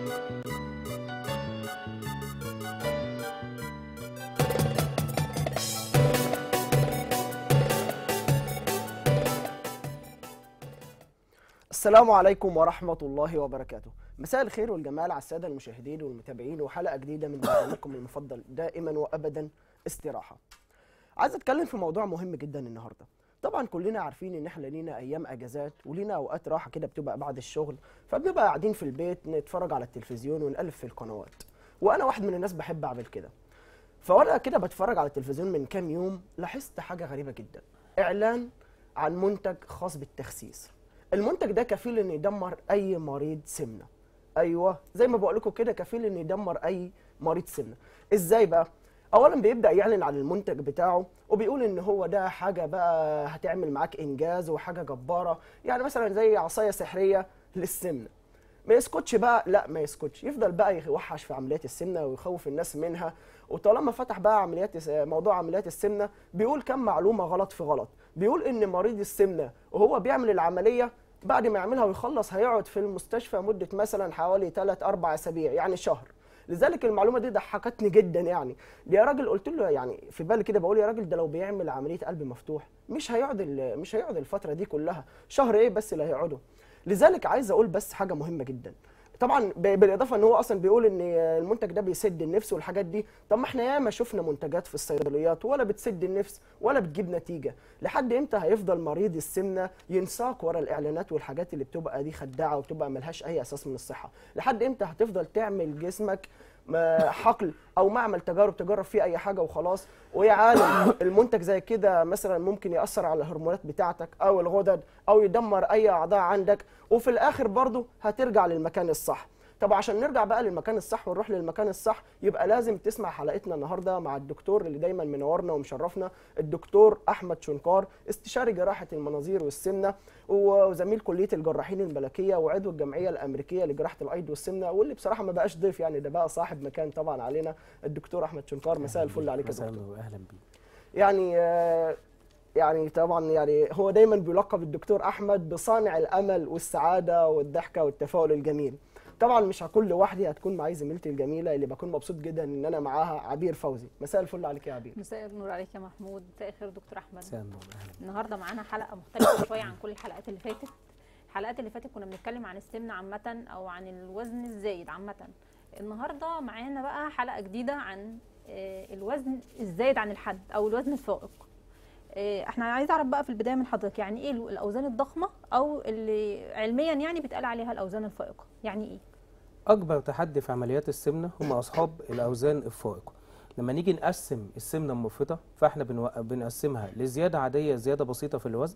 السلام عليكم ورحمة الله وبركاته مساء الخير والجمال على السادة المشاهدين والمتابعين وحلقة جديدة من برنامجكم المفضل دائما وأبدا استراحة عايز أتكلم في موضوع مهم جدا النهاردة طبعا كلنا عارفين ان احنا لينا ايام اجازات ولينا اوقات راحه كده بتبقى بعد الشغل فبنبقى قاعدين في البيت نتفرج على التلفزيون ونقلب في القنوات وانا واحد من الناس بحب اعمل كده فوانا كده بتفرج على التلفزيون من كام يوم لاحظت حاجه غريبه جدا اعلان عن منتج خاص بالتخسيس المنتج ده كفيل انه يدمر اي مريض سمنه ايوه زي ما بقول لكم كده كفيل انه يدمر اي مريض سمنه ازاي بقى اولا بيبدا يعلن عن المنتج بتاعه وبيقول ان هو ده حاجه بقى هتعمل معاك انجاز وحاجه جباره يعني مثلا زي عصايه سحريه للسمنه ما يسكتش بقى لا ما يسكتش يفضل بقى يوحش في عمليات السمنه ويخوف الناس منها وطالما فتح بقى عمليات موضوع عمليات السمنه بيقول كم معلومه غلط في غلط بيقول ان مريض السمنه وهو بيعمل العمليه بعد ما يعملها ويخلص هيقعد في المستشفى مده مثلا حوالي 3 4 اسابيع يعني شهر لذلك المعلومه دي ضحكتني جدا يعني يا راجل قلت له يعني في بالي كده بقول يا راجل ده لو بيعمل عمليه قلب مفتوح مش هيقعد مش هيقعد الفتره دي كلها شهر ايه بس اللي هيقعده لذلك عايز اقول بس حاجه مهمه جدا طبعا بالاضافه ان هو اصلا بيقول ان المنتج ده بيسد النفس والحاجات دي طب ما احنا ياما شفنا منتجات في الصيدليات ولا بتسد النفس ولا بتجيب نتيجه لحد امتى هيفضل مريض السمنه ينساق ورا الاعلانات والحاجات اللي بتبقى دي خداعه وبتبقى ملهاش اي اساس من الصحه لحد امتى هتفضل تعمل جسمك حقل او معمل تجارب تجرب فيه اي حاجه وخلاص ويا عالم المنتج زي كده مثلا ممكن ياثر على الهرمونات بتاعتك او الغدد او يدمر اي اعضاء عندك وفي الاخر برضه هترجع للمكان الصح طب عشان نرجع بقى للمكان الصح ونروح للمكان الصح يبقى لازم تسمع حلقتنا النهارده مع الدكتور اللي دايما منورنا ومشرفنا الدكتور احمد شنكار استشاري جراحه المناظير والسمنه وزميل كليه الجراحين الملكيه وعضو الجمعيه الامريكيه لجراحه الايض والسمنه واللي بصراحه ما بقاش ضيف يعني ده بقى صاحب مكان طبعا علينا الدكتور احمد شنكار مساء الفل عليك يا دكتور اهلا بيك يعني يعني طبعا يعني هو دايما بيلقب الدكتور احمد بصانع الامل والسعاده والضحكه والتفاؤل الجميل طبعا مش هكون لوحدي هتكون معايا زميلتي الجميله اللي بكون مبسوط جدا ان انا معاها عبير فوزي مساء الفل عليك يا عبير مساء النور عليك يا محمود مساء الخير دكتور احمد مساء النور اهلا النهارده معانا حلقه مختلفه شويه عن كل الحلقات اللي فاتت الحلقات اللي فاتت كنا بنتكلم عن السمنه عامه او عن الوزن الزايد عامه النهارده معانا بقى حلقه جديده عن الوزن الزايد عن الحد او الوزن الفائق احنا عايز اعرف بقى في البدايه من حضرتك يعني ايه الاوزان الضخمه او اللي علميا يعني بيتقال عليها الاوزان الفائقه يعني ايه اكبر تحدي في عمليات السمنه هم اصحاب الاوزان الفائقه لما نيجي نقسم السمنه المفرطه فاحنا بنو... بنقسمها لزياده عاديه زياده بسيطه في الوزن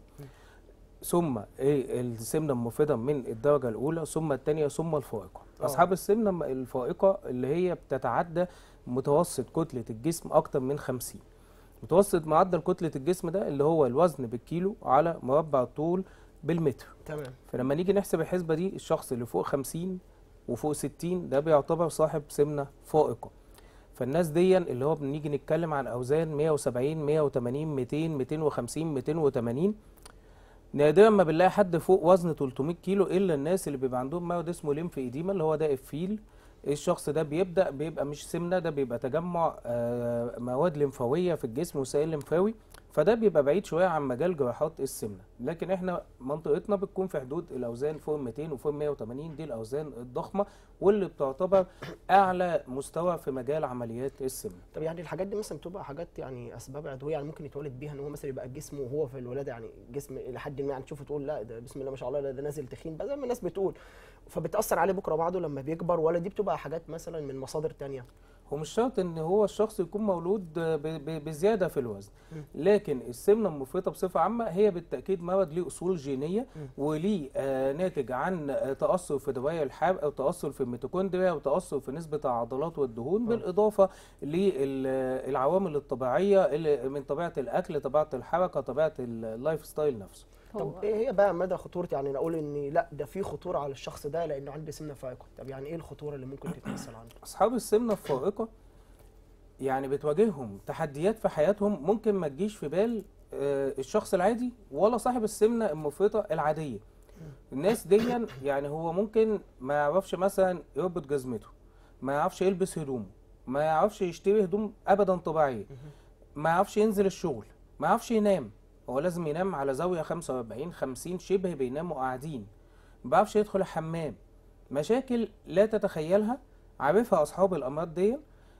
ثم ايه السمنه المفرطه من الدرجه الاولى ثم الثانيه ثم الفائقه اصحاب السمنه الفائقه اللي هي بتتعدى متوسط كتله الجسم اكتر من 50 متوسط معدل كتله الجسم ده اللي هو الوزن بالكيلو على مربع الطول بالمتر تمام فلما نيجي نحسب الحسبه دي الشخص اللي فوق 50 وفوق 60 ده بيعتبر صاحب سمنه فائقه فالناس دي اللي هو بنيجي نتكلم عن اوزان 170 180 200 250 280 نادرا ما بنلاقي حد فوق وزن 300 كيلو الا الناس اللي بيبقى عندهم مرض اسمه ليمف ايديما اللي هو ده الفيل الشخص ده بيبدا بيبقى مش سمنه ده بيبقى تجمع مواد لمفاويه في الجسم وسائل لمفاوي فده بيبقى بعيد شويه عن مجال جراحات السمنه لكن احنا منطقتنا بتكون في حدود الاوزان فوق 200 وفوق 180 دي الاوزان الضخمه واللي بتعتبر اعلى مستوى في مجال عمليات السمنه طب يعني الحاجات دي مثلا بتبقى حاجات يعني اسباب عضويه يعني ممكن يتولد بيها ان هو مثلا يبقى جسمه وهو في الولاده يعني جسم لحد ما يعني تشوفه تقول لا ده بسم الله ما شاء الله ده, ده نازل تخين بقى زي ما الناس بتقول فبتاثر عليه بكره بعده لما بيكبر ولا دي بتبقى حاجات مثلا من مصادر تانية هو مش شرط ان هو الشخص يكون مولود بزياده في الوزن لكن السمنه المفرطه بصفه عامه هي بالتاكيد مرض ليه اصول جينيه وليه آه ناتج عن آه تاثر في دوايا الحرق او تاثر في الميتوكوندريا وتاثر في نسبه العضلات والدهون بالاضافه للعوامل الطبيعيه اللي من طبيعه الاكل طبيعه الحركه طبيعه اللايف ستايل نفسه طب ايه هي بقى مدى خطوره يعني نقول ان لا ده في خطوره على الشخص ده لانه عنده سمنه فائقه طب يعني ايه الخطوره اللي ممكن تتمثل عنده اصحاب السمنه الفائقه يعني بتواجههم تحديات في حياتهم ممكن ما تجيش في بال الشخص العادي ولا صاحب السمنه المفرطه العاديه الناس دي يعني هو ممكن ما يعرفش مثلا يربط جزمته ما يعرفش يلبس هدومه ما يعرفش يشتري هدوم ابدا طبيعيه ما يعرفش ينزل الشغل ما يعرفش ينام هو لازم ينام على زاويه 45 50 شبه بيناموا قاعدين ما بيعرفش يدخل الحمام مشاكل لا تتخيلها عارفها اصحاب الامراض دي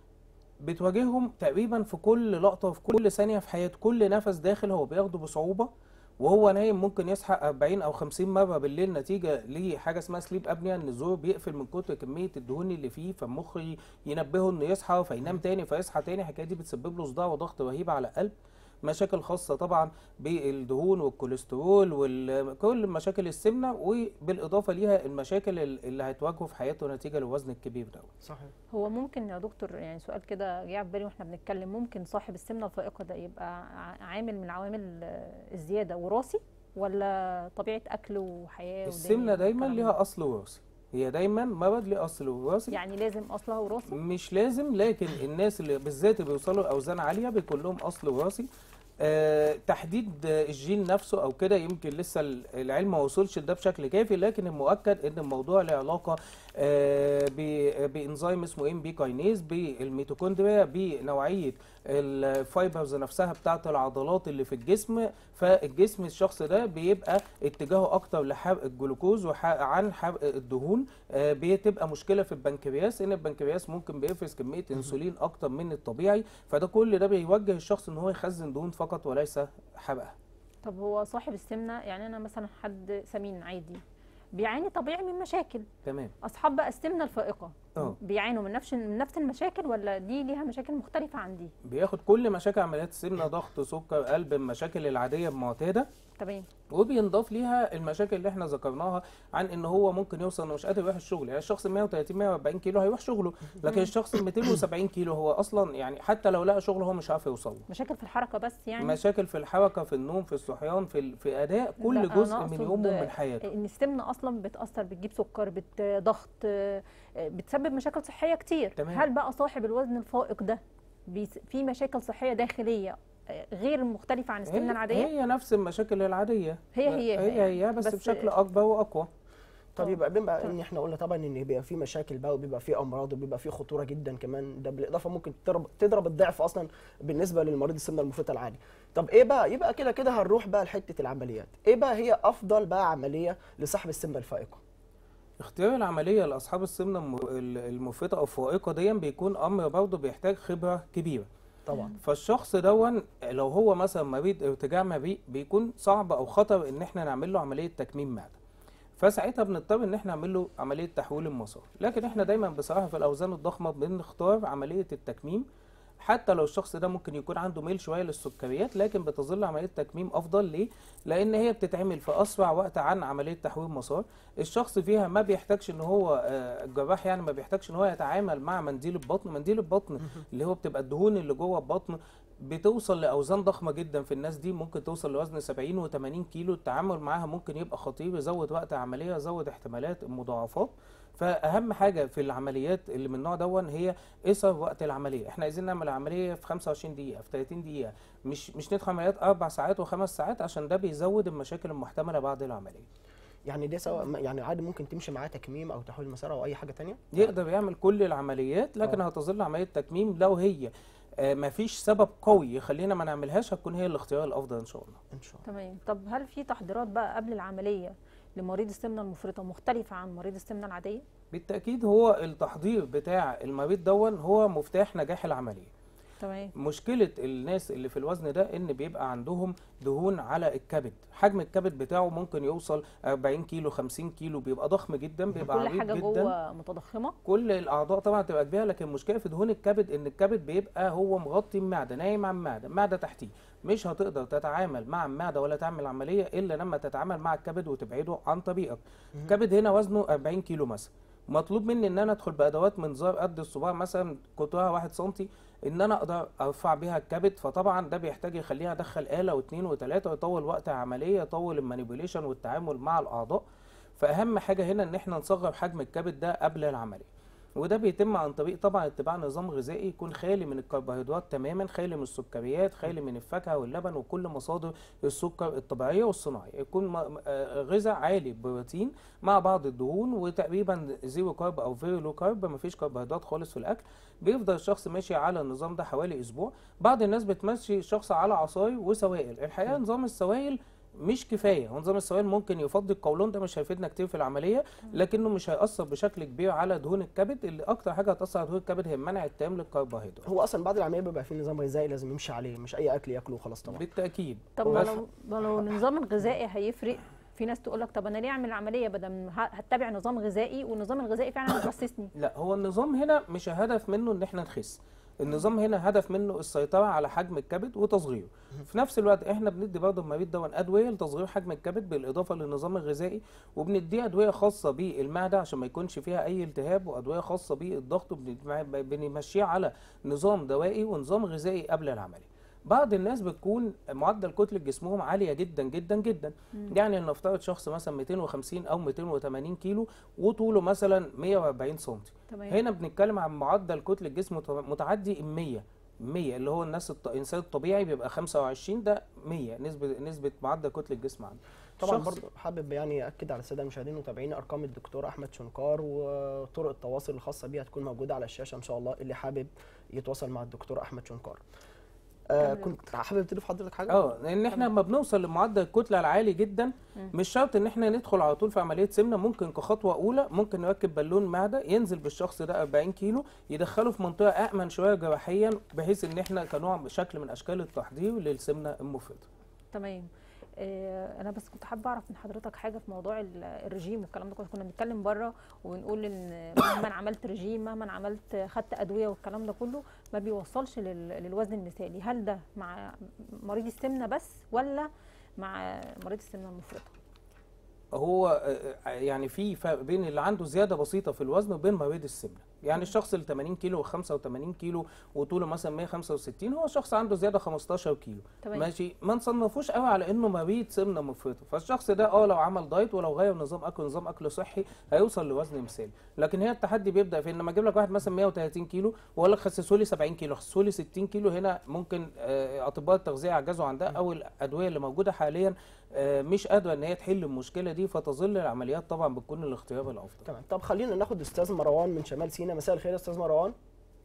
بتواجههم تقريبا في كل لقطه وفي كل ثانيه في حياته كل نفس داخل هو بياخده بصعوبه وهو نايم ممكن يصحى 40 او 50 مره بالليل نتيجه لحاجه اسمها سليب ابنيا ان الزور بيقفل من كتر كميه الدهون اللي فيه فالمخ ي- ينبهه انه يصحى فينام تاني فيصحى تاني الحكايه دي بتسبب له صداع وضغط رهيب على القلب مشاكل خاصة طبعا بالدهون والكوليسترول وكل مشاكل السمنة وبالإضافة ليها المشاكل اللي هتواجهه في حياته نتيجة للوزن الكبير ده صحيح هو ممكن يا دكتور يعني سؤال كده جه في بالي واحنا بنتكلم ممكن صاحب السمنه الفائقه ده يبقى ع- عامل من العوامل آه، الزياده وراثي ولا طبيعه اكل وحياه ودنيا السمنة دايما والكلام ده؟ ليها أصل وراثي هي دايما مرض ليه أصل وراثي يعني لازم اصلها وراثي مش لازم لكن الناس اللي بالذات اللي بيوصلوا لاوزان عاليه بيكون لهم اصل وراثي آه تحديد آه، الجين نفسه او كده يمكن لسه ال- العلم ما وصلش لده بشكل كافي لكن المؤكد ان الموضوع له علاقه آه ب- بانزيم اسمه ام بي كاينيز بالميتوكوندريا بنوعيه الفايبرز نفسها بتاعه العضلات اللي في الجسم فالجسم الشخص ده بيبقى اتجاهه اكتر لحرق الجلوكوز وح- عن حرق الدهون آه، بتبقى مشكله في البنكرياس ان البنكرياس ممكن بيفرز كميه انسولين اكتر من الطبيعي فده كل ده بيوجه الشخص ان هو يخزن دهون فقط وليس حرقها طب هو صاحب السمنه يعني انا مثلا حد سمين عادي بيعاني طبيعي من مشاكل تمام اصحاب بقى السمنه الفائقه اه بيعانوا من نفس من نفس المشاكل ولا دي ليها مشاكل مختلفه عن دي بياخد كل مشاكل عمليات السمنه ضغط سكر قلب المشاكل العاديه المعتاده تمام وبينضاف ليها المشاكل اللي احنا ذكرناها عن ان هو ممكن يوصل انه مش قادر يروح الشغل يعني الشخص 130 140 كيلو هيروح شغله لكن الشخص 270 كيلو هو اصلا يعني حتى لو لقى شغل هو مش عارف يوصل له مشاكل في الحركه بس يعني مشاكل في الحركه في النوم في الصحيان في ال- في اداء لا، كل أنا جزء من أقصد يومه ومن حياته ان السمنه اصلا بتاثر بتجيب سكر بت ضغط آه، بتسبب مشاكل صحيه كتير تمام. هل بقى صاحب الوزن الفائق ده بيس- في مشاكل صحيه داخليه آه، غير مختلفه عن السمنه هي, العاديه هي نفس المشاكل العاديه هي هي هي هي بس, بس- بشكل اكبر واقوى طب طب- يبقى بما طب. ان احنا قلنا طبعا ان بيبقى في مشاكل بقى وبيبقى في امراض وبيبقى في خطوره جدا كمان ده بالاضافه ممكن تضرب تضرب الضعف اصلا بالنسبه للمريض السمنه المفرطه العادي طب ايه بقى يبقى كده كده هنروح بقى لحته العمليات ايه بقى هي افضل بقى عمليه لصاحب السمنه الفائقه اختيار العمليه لاصحاب السمنه الم- ال- المفرطه او الفائقه دي بيكون امر برضه بيحتاج خبره كبيره طبعا فالشخص دون لو هو مثلا مريض ارتجاع مريء بيكون صعب او خطر ان احنا نعمل له عمليه تكميم معده فساعتها بنضطر ان احنا نعمل له عمليه تحويل المسار لكن احنا دايما بصراحه في الاوزان الضخمه بنختار عمليه التكميم حتى لو الشخص ده ممكن يكون عنده ميل شويه للسكريات لكن بتظل عمليه تكميم افضل ليه لان هي بتتعمل في اسرع وقت عن عمليه تحويل مسار الشخص فيها ما بيحتاجش ان هو آه، الجراح يعني ما بيحتاجش ان هو يتعامل مع منديل البطن منديل البطن اللي هو بتبقى الدهون اللي جوه البطن بتوصل لاوزان ضخمه جدا في الناس دي ممكن توصل لوزن 70 و80 كيلو التعامل معاها ممكن يبقى خطير يزود وقت العمليه يزود احتمالات المضاعفات فاهم حاجه في العمليات اللي من النوع دون هي قصر وقت العمليه احنا عايزين نعمل عمليه في 25 دقيقه في 30 دقيقه مش مش ندخل عمليات اربع ساعات وخمس ساعات عشان ده بيزود المشاكل المحتمله بعد العمليه يعني دي سواء ما- يعني عادي ممكن تمشي معاه تكميم او تحويل مسار او اي حاجه تانية يقدر يعمل كل العمليات لكن آه. هتظل عمليه تكميم لو هي آه، مفيش سبب قوي يخلينا ما نعملهاش هتكون هي الاختيار الافضل ان شاء الله ان شاء الله تمام طب هل في تحضيرات بقى قبل العمليه لمريض السمنه المفرطه مختلفه عن مريض السمنه العاديه بالتاكيد هو التحضير بتاع المريض دون هو مفتاح نجاح العمليه تمام مشكله الناس اللي في الوزن ده ان بيبقى عندهم دهون على الكبد حجم الكبد بتاعه ممكن يوصل 40 كيلو 50 كيلو بيبقى ضخم جدا بيبقى كل عريض حاجه جدا جوه متضخمه كل الاعضاء طبعا تبقى كبيره لكن المشكله في دهون الكبد ان الكبد بيبقى هو مغطي المعده نايم على المعده المعده تحتيه مش هتقدر تتعامل مع المعده ولا تعمل عمليه الا لما تتعامل مع الكبد وتبعده عن طريقك الكبد هنا وزنه 40 كيلو مثلا مطلوب مني ان انا ادخل بادوات منظار قد الصباع مثلا قطرها 1 سم ان انا اقدر ارفع بيها الكبد فطبعا ده بيحتاج يخليها ادخل اله واثنين وثلاثه ويطول وقت العمليه يطول المانيبيوليشن والتعامل مع الاعضاء فاهم حاجه هنا ان احنا نصغر حجم الكبد ده قبل العمليه وده بيتم عن طريق طبعا اتباع نظام غذائي يكون خالي من الكربوهيدرات تماما خالي من السكريات خالي من الفاكهه واللبن وكل مصادر السكر الطبيعيه والصناعيه يكون م- آه، غذاء عالي بروتين مع بعض الدهون وتقريبا زيرو كارب او فيري لو كارب مفيش كربوهيدرات خالص في الاكل بيفضل الشخص ماشي على النظام ده حوالي اسبوع بعض الناس بتمشي الشخص على عصاير وسوائل الحقيقه نظام السوائل مش كفايه هو نظام السوائل ممكن يفضي القولون ده مش هيفيدنا كتير في العمليه لكنه مش هيأثر بشكل كبير على دهون الكبد اللي اكتر حاجه هتأثر على دهون الكبد هي المنع التام للكربوهيدرات هو اصلا بعد العمليه بيبقى في نظام غذائي لازم يمشي عليه مش اي اكل ياكله وخلاص طبعا بالتاكيد طب ما بس- لو ما لو النظام الغذائي هيفرق في ناس تقول لك طب انا ليه اعمل عمليه بدل ما ه- هتبع نظام غذائي والنظام الغذائي فعلا هيخسسني لا هو النظام هنا مش هدف منه ان احنا نخس النظام هنا هدف منه السيطره على حجم الكبد وتصغيره في نفس الوقت احنا بندي برضه المريض ده ادويه لتصغير حجم الكبد بالاضافه للنظام الغذائي وبنديه ادويه خاصه بالمعده عشان ما يكونش فيها اي التهاب وادويه خاصه بالضغط وبنتمع- بنمشيه على نظام دوائي ونظام غذائي قبل العمليه بعض الناس بتكون معدل كتله جسمهم عاليه جدا جدا جدا يعني نفترض شخص مثلا 250 او 280 كيلو وطوله مثلا 140 سم تمام هنا بنتكلم عن معدل كتله الجسم مت- متعدي ال 100 100 اللي هو الناس الط... الانسان الطبيعي بيبقى 25 ده 100 نسبه نسبه معدل كتله الجسم عنده طبعا شخص- برضو حابب يعني اكد على الساده المشاهدين ومتابعين ارقام الدكتور احمد شنكار وطرق التواصل الخاصه بيه هتكون موجوده على الشاشه ان شاء الله اللي حابب يتواصل مع الدكتور احمد شنكار آه تمام. كنت حابب تضيف حضرتك حاجه اه لان احنا لما بنوصل لمعدل الكتله العالي جدا مش شرط ان احنا ندخل على طول في عمليه سمنه ممكن كخطوه اولى ممكن نركب بالون معده ينزل بالشخص ده 40 كيلو يدخله في منطقه امن شويه جراحيا بحيث ان احنا كنوع شكل من اشكال التحضير للسمنه المفرطه تمام آه، انا بس كنت حابه اعرف من حضرتك حاجه في موضوع ال- الرجيم والكلام ده كنا كنا بنتكلم بره ونقول ان مهما أنا عملت رجيم مهما أنا عملت خدت ادويه والكلام ده كله ما بيوصلش لل- للوزن المثالي هل ده مع مريض السمنه بس ولا مع مريض السمنه المفرطه هو آه، يعني في فرق بين اللي عنده زياده بسيطه في الوزن وبين مريض السمنه يعني الشخص اللي 80 كيلو و85 كيلو وطوله مثلا 165 هو شخص عنده زياده 15 كيلو تمام. ماشي ما نصنفوش قوي على انه مريض سمنه مفرطه فالشخص ده اه لو عمل دايت ولو غير نظام اكل نظام اكل صحي هيوصل لوزن مثالي لكن هي التحدي بيبدا في ان لما اجيب لك واحد مثلا 130 كيلو واقول لك خسسوا لي 70 كيلو خسسوا لي 60 كيلو هنا ممكن آه، اطباء التغذيه يعجزوا عن ده او الادويه اللي موجوده حاليا آه، مش قادره ان هي تحل المشكله دي فتظل العمليات طبعا بتكون الاختيار الافضل تمام طب خلينا ناخد استاذ مروان من شمال سيناء مساء الخير يا استاذ مروان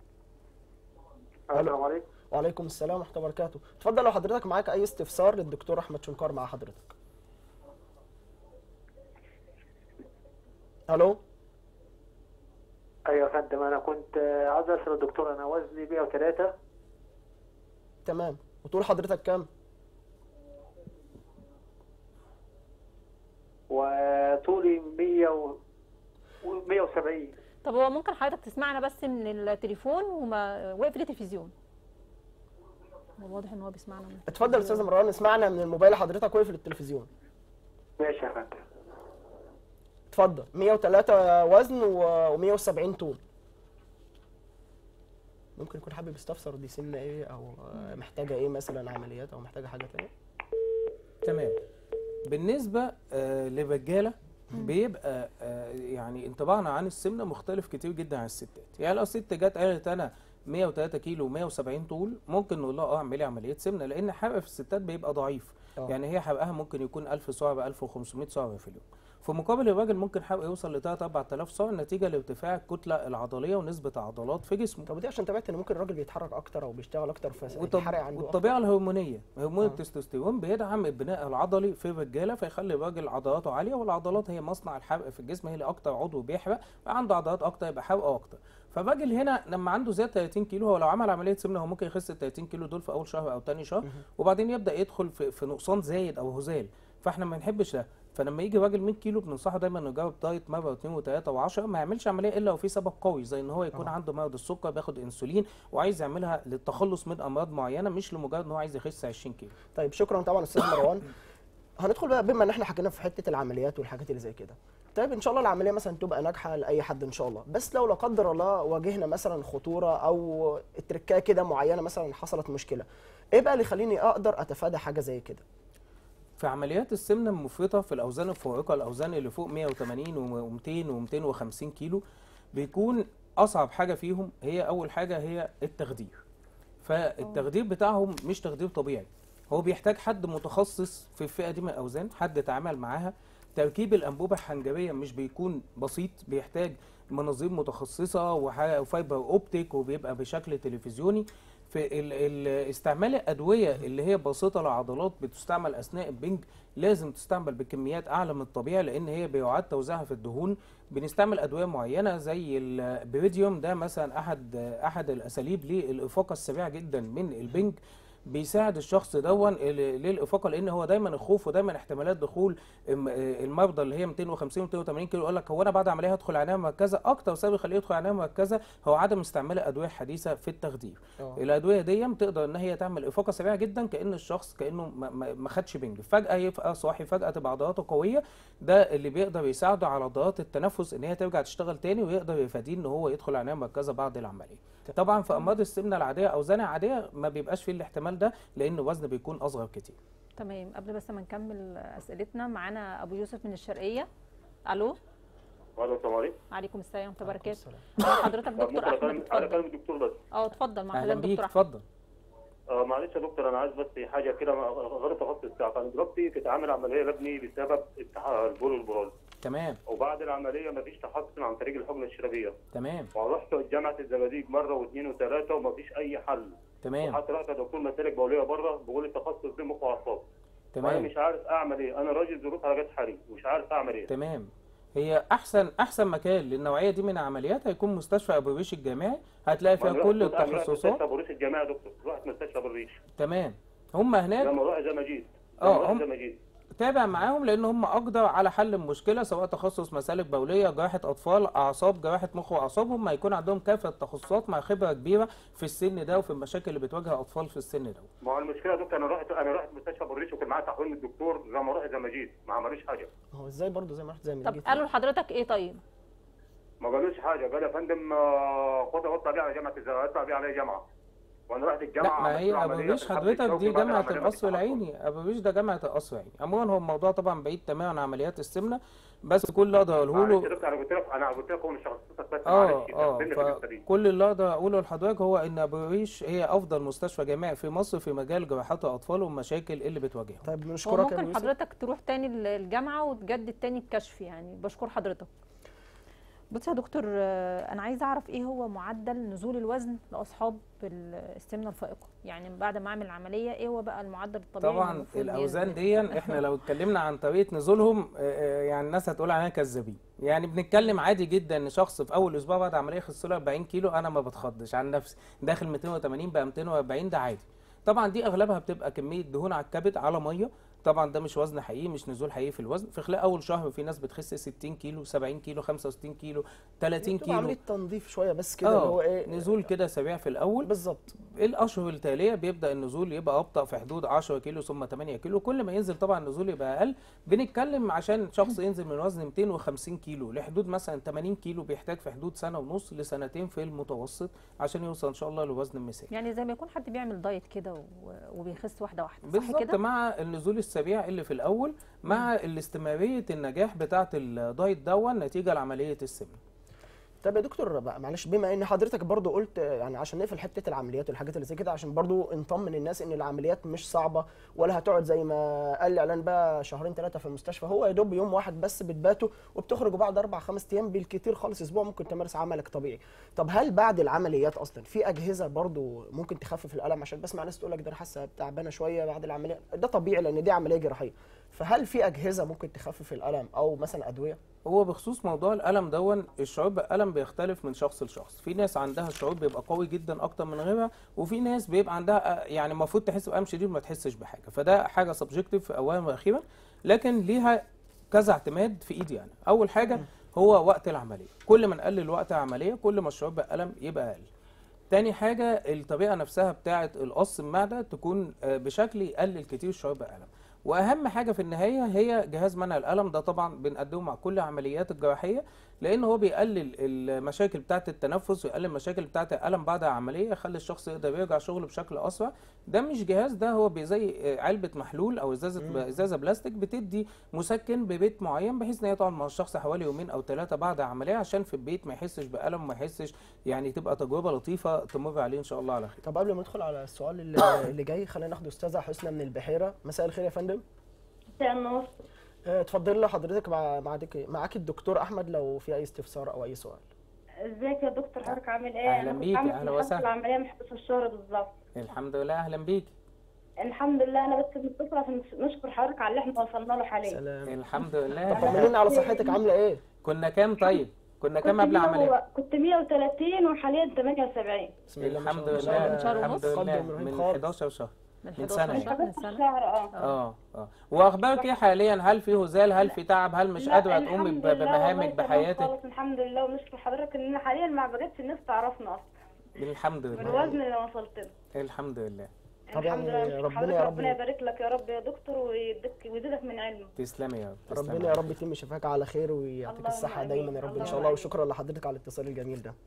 السلام عليكم وعليكم السلام ورحمه الله وبركاته اتفضل لو حضرتك معاك اي استفسار للدكتور احمد شنكار مع حضرتك الو ايوه يا فندم انا كنت آه، عاوز اسال الدكتور انا وزني 103 تمام وطول حضرتك كام وطولي 100 و 170 طب هو ممكن حضرتك تسمعنا بس من التليفون وما واقفل التلفزيون هو واضح ان هو بيسمعنا من اتفضل يا استاذ مروان اسمعنا من الموبايل حضرتك واقف التلفزيون ماشي يا فندم اتفضل 103 وزن و170 طول ممكن يكون حابب يستفسر دي سنة ايه او آه، محتاجة ايه مثلا عمليات او محتاجة حاجة تانية تمام بالنسبه آه للرجاله بيبقى آه يعني انطباعنا عن السمنه مختلف كتير جدا عن الستات يعني لو ست جت قالت انا 103 كيلو و170 طول ممكن نقول لها اه اعملي عمليه سمنه لان حرق في الستات بيبقى ضعيف آه. يعني هي حرقها ممكن يكون 1000 سعر 1500 سعر في اليوم في مقابل الراجل ممكن حرقه يوصل ل 3 4000 سعر نتيجه لارتفاع الكتله العضليه ونسبه عضلات في جسمه طب ودي عشان تابعت ان ممكن الراجل بيتحرك اكتر او بيشتغل اكتر والطب... فالحرق عنده أكتر. والطبيعه الهرمونيه هرمون آه. التستوستيرون بيدعم البناء العضلي في الرجاله فيخلي الراجل عضلاته عاليه والعضلات هي مصنع الحرق في الجسم هي اللي اكتر عضو بيحرق عنده عضلات اكتر يبقى حرقه اكتر فالراجل هنا لما عنده زياده 30 كيلو هو لو عمل عمليه سمنه هو ممكن يخس ال 30 كيلو دول في اول شهر او تاني شهر وبعدين يبدا يدخل في, في نقصان زايد او هزال فاحنا ما بنحبش ده فلما يجي راجل 100 كيلو بننصحه دايما انه يجرب دايت مره واثنين وثلاثه وعشرة ما يعملش عمليه الا لو في سبب قوي زي ان هو يكون آه. عنده مرض السكر بياخد انسولين وعايز يعملها للتخلص من امراض معينه مش لمجرد ان هو عايز يخس 20 كيلو طيب شكرا طبعا استاذ مروان هندخل بقى بما ان احنا حكينا في حته العمليات والحاجات اللي زي كده طيب ان شاء الله العمليه مثلا تبقى ناجحه لاي حد ان شاء الله بس لو لا قدر الله واجهنا مثلا خطوره او تركايه كده معينه مثلا حصلت مشكله ايه بقى اللي يخليني اقدر اتفادى حاجه زي كده في عمليات السمنه المفرطه في الاوزان الفائقه الاوزان اللي فوق 180 و200 و250 كيلو بيكون اصعب حاجه فيهم هي اول حاجه هي التخدير فالتخدير بتاعهم مش تخدير طبيعي هو بيحتاج حد متخصص في الفئه دي من الاوزان حد اتعامل معاها تركيب الانبوبه الحنجريه مش بيكون بسيط بيحتاج مناظير متخصصه وح- وفايبر اوبتيك وبيبقى بشكل تلفزيوني في ال ال استعمال الادويه اللي هي باسطه العضلات بتستعمل اثناء البنج لازم تستعمل بكميات اعلى من الطبيعي لان هي بيعاد توزيعها في الدهون بنستعمل ادويه معينه زي البريديوم ده مثلا احد احد الاساليب للافاقه السريعه جدا من البنج بيساعد الشخص دون ال- للافاقه لان هو دايما الخوف ودايما احتمالات دخول الم- المرضى اللي هي 250 280 كيلو يقول لك هو انا بعد عمليه هدخل عنايه مركزه اكتر سبب يخليه يدخل عنايه مركزه هو عدم استعمال الادويه الحديثه في التخدير آه. الادويه دي بتقدر ان هي تعمل افاقه سريعه جدا كان الشخص كانه ما- ما ما خدش بنج فجاه يبقى صاحي فجاه تبقى عضلاته قويه ده اللي بيقدر يساعده على عضلات التنفس ان هي ترجع تشتغل تاني ويقدر يفاديه ان هو يدخل عنايه مركزه بعد العمليه طبعا في امراض السمنه العاديه او زنة عاديه ما بيبقاش فيه الاحتمال ده لان الوزن بيكون اصغر كتير تمام قبل بس ما نكمل اسئلتنا معانا ابو يوسف من الشرقيه الو وعليكم السلام عليكم عليكم السلام ورحمه الله وبركاته حضرتك طب دكتور ممكن احمد اكلم انا اتفضل اكلم الدكتور بس اه اتفضل مع اهلا حضرتك بيك دكتور احمد اتفضل آه معلش يا دكتور انا عايز بس حاجه كده غير تخصص الساعه كان دلوقتي تتعامل عمليه لابني بسبب اتح- البول والبراز تمام وبعد العمليه مفيش تحسن عن طريق الحقنه الشرابيه تمام ورحت جامعه الزباديك مره واثنين وثلاثه ومفيش اي حل تمام حتى رحت دكتور مسالك بوليه بره بيقول لي التخصص ده مخ واعصاب وانا تمام مش عارف اعمل ايه انا راجل ظروف حاجات حري مش عارف اعمل ايه تمام هي احسن احسن مكان للنوعيه دي من العمليات هيكون مستشفى ابو الريش الجامعي هتلاقي فيها وأنا كل رحت- أنا رحت التخصصات مستشفى ابو ريش الجامعي يا دكتور رحت مستشفى ابو الريش تمام هم هناك لما اروح زي ما جيت آه، لما اروح هم- زي ما جيت تابع معاهم لان هم اقدر على حل المشكله سواء تخصص مسالك بوليه جراحه اطفال اعصاب جراحه مخ واعصاب هم هيكون عندهم كافه التخصصات مع خبره كبيره في السن ده وفي المشاكل اللي بتواجه اطفال في السن ده ما هو المشكله يا دكتور انا رحت انا رحت مستشفى ابو الريش وكان معايا تحويل من الدكتور لما اروح زي ما جيت ما عملوش حاجه هو ازاي برضه زي ما رحت زي ما طب جيت قالوا لحضرتك ايه طيب ما قالوش حاجه قال يا فندم آه، خد اطلع بيه على جامعه الزراعه اطلع بيه على جامعه وانا رحت الجامعه لا ما عملت هي له ابو عملية الريش في الحبل حضرتك الشوكي دي بعد جامعه العملية القصر مفيش تحسن. العيني ابو الريش ده جامعه القصر العيني عموما هو الموضوع طبعا بعيد تماما عن عمليات السمنه بس كل اللي اقدر اقوله معلش يا له دكتور انا قلت لك انا قلت لك هو مش تخصصك بس اه معلش اه تفهمني في الحته دي فكل اللي اقدر اقوله لحضرتك هو ان ابو الريش هي افضل مستشفى جامعي في مصر في مجال جراحات الاطفال والمشاكل اللي بتواجههم طيب هو بنشكرك يا ممكن أبو يوسف. حضرتك تروح تاني ال- الجامعه وتجدد تاني الكشف يعني بشكر حضرتك بص يا دكتور آه، انا عايزه اعرف ايه هو معدل نزول الوزن لاصحاب ال- السمنه الفائقه يعني بعد ما اعمل العمليه ايه هو بقى المعدل الطبيعي اللي طبعا المفروض الاوزان ينزل؟ دي احنا لو اتكلمنا عن طريقه نزولهم آه، آه، يعني الناس هتقول علينا كذابين يعني بنتكلم عادي جدا ان شخص في اول اسبوع بعد عمليه يخس له 40 كيلو انا ما بتخضش عن نفسي داخل 280 بقى 240 ده عادي طبعا دي اغلبها بتبقى كميه دهون على الكبد على ميه طبعا ده مش وزن حقيقي مش نزول حقيقي في الوزن في خلال اول شهر في ناس بتخس 60 كيلو 70 كيلو 65 كيلو 30 بتبقى كيلو عمليه تنظيف شويه بس كده اللي هو اه ايه نزول كده سريع في الاول بالظبط الاشهر التاليه بيبدا النزول يبقى ابطا في حدود 10 كيلو ثم 8 كيلو كل ما ينزل طبعا النزول يبقى اقل بنتكلم عشان شخص ينزل من وزن 250 كيلو لحدود مثلا 80 كيلو بيحتاج في حدود سنه ونص لسنتين في المتوسط عشان يوصل ان شاء الله لوزن المثالي يعني زي ما يكون حد بيعمل دايت كده و- وبيخس واحده واحده صح بالظبط كده مع النزول السريع اللي في الاول مع الاستمراريه النجاح بتاعه الدايت دون نتيجه لعمليه السمنه طب يا دكتور بقى معلش بما ان حضرتك برضو قلت يعني عشان نقفل حته العمليات والحاجات اللي زي كده عشان برضو نطمن الناس ان العمليات مش صعبه ولا هتقعد زي ما قال الاعلان بقى شهرين ثلاثه في المستشفى هو يا دوب يوم واحد بس بتباتوا وبتخرجوا بعد اربع خمس ايام بالكتير خالص اسبوع ممكن تمارس عملك طبيعي طب هل بعد العمليات اصلا في اجهزه برضو ممكن تخفف الالم عشان بسمع ناس تقول لك ده انا حاسه تعبانه شويه بعد العمليه ده طبيعي لان دي عمليه جراحيه فهل في اجهزه ممكن تخفف الالم او مثلا ادويه هو بخصوص موضوع الالم دون الشعور بالالم بيختلف من شخص لشخص في ناس عندها الشعور بيبقى قوي جدا اكتر من غيرها وفي ناس بيبقى عندها آه، يعني المفروض تحس بالم شديد وما تحسش بحاجه فده حاجه سبجكتيف في اولا واخيرا لكن ليها كذا اعتماد في ايدي انا اول حاجه هو وقت العمليه كل ما نقلل وقت العمليه كل ما الشعور بالالم يبقى اقل تاني حاجة الطريقة نفسها بتاعة القص المعدة تكون آه، بشكل يقلل كتير الشعور بالألم واهم حاجه في النهايه هي جهاز منع الالم ده طبعا بنقدمه مع كل العمليات الجراحيه لان هو بيقلل المشاكل بتاعه التنفس ويقلل المشاكل بتاعه الالم بعد العمليه يخلي الشخص يقدر يرجع شغله بشكل اسرع ده مش جهاز ده هو بي- زي علبه محلول او ازازه ازازه بلاستيك بتدي مسكن ببيت معين بحيث ان هي تقعد مع الشخص حوالي يومين او ثلاثه بعد العمليه عشان في البيت ما يحسش بالم وما يحسش يعني تبقى تجربه لطيفه تمر عليه ان شاء الله على خير طب قبل ما ندخل على السؤال اللي, اللي جاي خلينا ناخد استاذه حسنى من البحيره مساء الخير يا فندم مساء النور آه، اتفضلي لحضرتك مع معاك معاك الدكتور احمد لو في اي استفسار او اي سؤال ازيك يا دكتور حضرتك عامل ايه؟ أهلا أنا كنت بيك، عامل أهلا في وسهلا. العملية من 11 شهر بالظبط الحمد لله اهلا بيك الحمد لله انا بس متصلة عشان نشكر حضرتك على اللي احنا وصلنا له حاليا سلام الحمد لله طمنينا على صحتك عامله ايه كنا كام طيب كنا كام كنت قبل العمليه 100 كنت 130 وحاليا 78 بسم الله ما شاء الحمد الله. لله من شهر الحمد ونص. لله تقدم رهيب من خالص. 11 شهر من من 11 سنة يعني. شهر من 11 سنه شهر اه اه اه واخبارك ايه حاليا هل في هزال هل في تعب هل مش لا، قادره الحمد تقومي لله ب- والله بمهامك تمام بحياتك خالص الحمد لله ونشكر حضرتك ان حاليا ما بقتش الناس تعرفنا اصلا الحمد من لله الوزن اللي وصلت له الحمد لله طب الحمد يعني لله ربنا حضرتك يا رب- ربنا يبارك لك يا رب يا دكتور ويديك ويزيدك من علمه تسلمي يا رب تسلمي ربنا يا رب يتم شفاك على خير ويعطيك اللهم الصحه آمين. دايما يا رب ان شاء اللهم الله آمين. وشكرا لحضرتك على الاتصال الجميل ده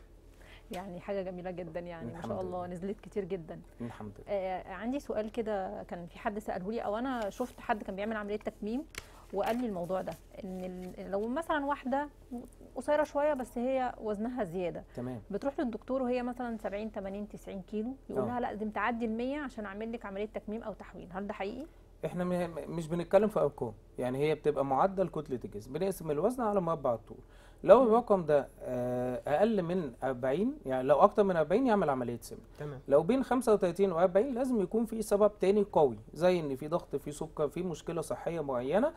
يعني حاجه جميله جدا يعني ما الحمد شاء الله لله. نزلت كتير جدا الحمد لله آه عندي سؤال كده كان في حد ساله لي او انا شفت حد كان بيعمل عمليه تكميم وقال لي الموضوع ده ان ال- لو مثلا واحده قصيره شويه بس هي وزنها زياده تمام بتروح للدكتور وهي مثلا 70 80 90 كيلو يقول آه. لها لا لازم تعدي ال 100 عشان اعمل لك عمليه تكميم او تحويل هل ده حقيقي احنا م- مش بنتكلم في ارقام يعني هي بتبقى معدل كتله الجسم بنقسم الوزن على مربع الطول لو الرقم ده آه، اقل من 40 يعني لو اكتر من 40 يعمل عمليه سمنه تمام لو بين 35 و 40 لازم يكون في سبب تاني قوي زي ان في ضغط في سكر في مشكله صحيه معينه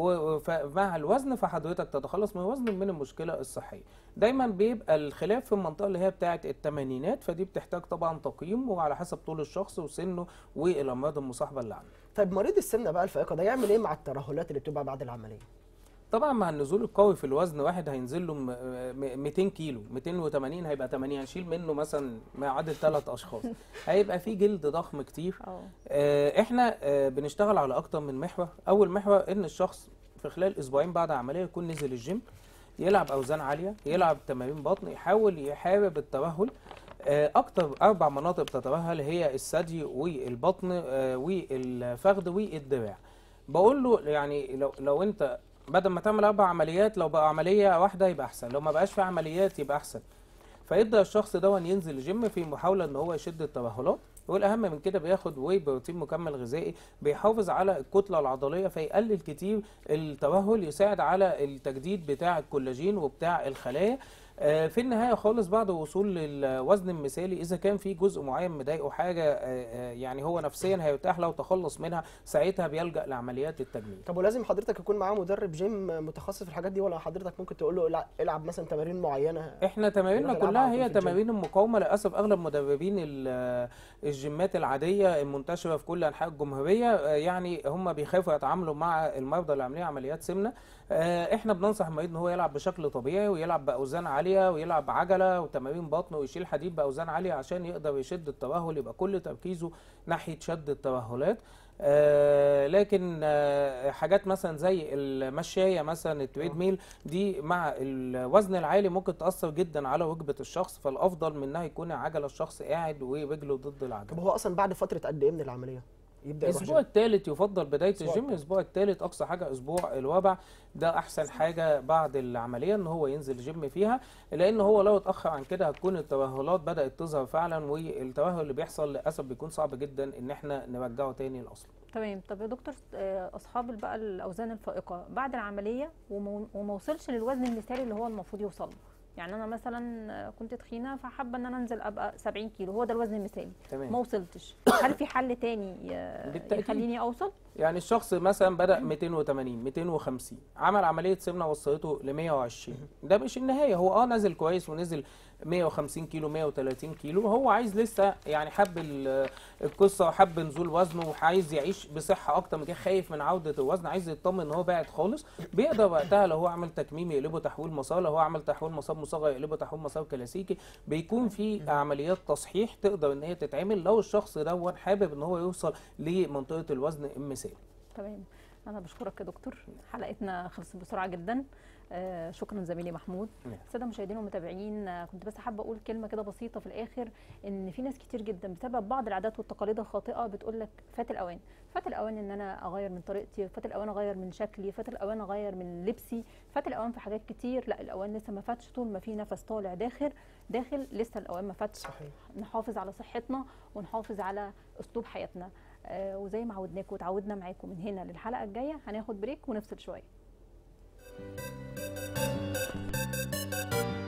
ومع الوزن فحضرتك تتخلص من الوزن من المشكله الصحيه دايما بيبقى الخلاف في المنطقه اللي هي بتاعه الثمانينات فدي بتحتاج طبعا تقييم وعلى حسب طول الشخص وسنه والامراض المصاحبه اللي عنده طيب مريض السمنه بقى الفائقه ده يعمل ايه مع الترهلات اللي بتبقى بعد العمليه طبعا مع النزول القوي في الوزن واحد هينزل له م- م- 200 كيلو 280 هيبقى 80 هنشيل منه مثلا ما يعادل ثلاث اشخاص هيبقى في جلد ضخم كتير اه آه، احنا آه، بنشتغل على اكتر من محور اول محور ان الشخص في خلال اسبوعين بعد العمليه يكون نزل الجيم يلعب اوزان عاليه يلعب تمارين بطن يحاول يحارب الترهل آه، اكتر اربع مناطق بتترهل هي الثدي والبطن آه، والفخذ والدراع بقول له يعني لو لو انت بدل ما تعمل اربع عمليات لو بقى عمليه واحده يبقى احسن لو ما بقاش في عمليات يبقى احسن فيبدا الشخص ده ينزل الجيم في محاوله ان هو يشد الترهلات والاهم من كده بياخد واي بروتين مكمل غذائي بيحافظ على الكتله العضليه فيقلل كتير الترهل يساعد على التجديد بتاع الكولاجين وبتاع الخلايا آه، في النهايه خالص بعد وصول للوزن المثالي اذا كان في جزء معين مضايقه حاجه آه، آه، يعني هو نفسيا هيرتاح لو تخلص منها ساعتها بيلجا لعمليات التجميل طب ولازم حضرتك يكون معاه مدرب جيم متخصص في الحاجات دي ولا حضرتك ممكن تقول له الع- العب مثلا تمارين معينه احنا تماريننا يروح يلعبها كلها على طول هي في الجيم. تمارين المقاومه للاسف اغلب مدربين ال- الجيمات العاديه المنتشره في كل انحاء الجمهوريه آه، يعني هم بيخافوا يتعاملوا مع المرضى اللي عاملين عمليات سمنه آه، احنا بننصح المريض ان هو يلعب بشكل طبيعي ويلعب باوزان عاليه ويلعب عجله وتمارين بطن ويشيل حديد باوزان عاليه عشان يقدر يشد الترهل يبقى كل تركيزه ناحيه شد الترهلات آه لكن آه حاجات مثلا زي المشايه مثلا التريد ميل دي مع الوزن العالي ممكن تاثر جدا على ركبه الشخص فالافضل منها يكون عجله الشخص قاعد ورجله ضد طب العجله هو اصلا بعد فتره قد ايه من العمليه يبدا يروح الاسبوع جيم الثالث يفضل بدايه الأسبوع الجيم التالت. الاسبوع الثالث اقصى حاجه اسبوع الوبع ده احسن حاجه بعد العمليه ان هو ينزل جيم فيها لان هو لو اتاخر عن كده هتكون الترهلات بدات تظهر فعلا والترهل اللي بيحصل للاسف بيكون صعب جدا ان احنا نرجعه تاني لاصله تمام طب يا دكتور آه، اصحاب بقى الاوزان الفائقه بعد العمليه وما وما وصلش للوزن المثالي اللي هو المفروض يوصل له يعني انا مثلا آه، كنت تخينه فحابه ان انا انزل ابقى 70 كيلو هو ده الوزن المثالي تمام ما وصلتش هل في حل تاني ي- بالتأكيد. يخليني اوصل يعني الشخص مثلا بدا 280 250 عمل عمليه سمنه وصلته ل 120 ده مش النهايه هو اه نزل كويس ونزل 150 كيلو 130 كيلو هو عايز لسه يعني حب ال- القصه وحب نزول وزنه وعايز يعيش بصحه اكتر من كده خايف من عوده الوزن عايز يطمن ان هو بعد خالص بيقدر وقتها لو هو عمل تكميم يقلبه تحويل مسار لو هو عمل تحويل مسار مصغر يقلبه تحويل مسار كلاسيكي بيكون في عمليات تصحيح تقدر ان هي تتعمل لو الشخص دون حابب ان هو يوصل لمنطقه الوزن المثالي تمام انا بشكرك يا دكتور حلقتنا خلصت بسرعه جدا آه شكرا زميلي محمود نعم. الساده المشاهدين والمتابعين آه كنت بس حابه اقول كلمه كده بسيطه في الاخر ان في ناس كتير جدا بسبب بعض العادات والتقاليد الخاطئه بتقول لك فات الاوان فات الاوان ان انا اغير من طريقتي فات الاوان اغير من شكلي فات الاوان اغير من لبسي فات الاوان في حاجات كتير لا الاوان لسه ما فاتش طول ما في نفس طالع داخل داخل لسه الاوان ما فاتش صحيح نحافظ على صحتنا ونحافظ على اسلوب حياتنا آه وزي ما عودناكم وتعودنا معاكم من هنا للحلقه الجايه هناخد بريك ونفصل شويه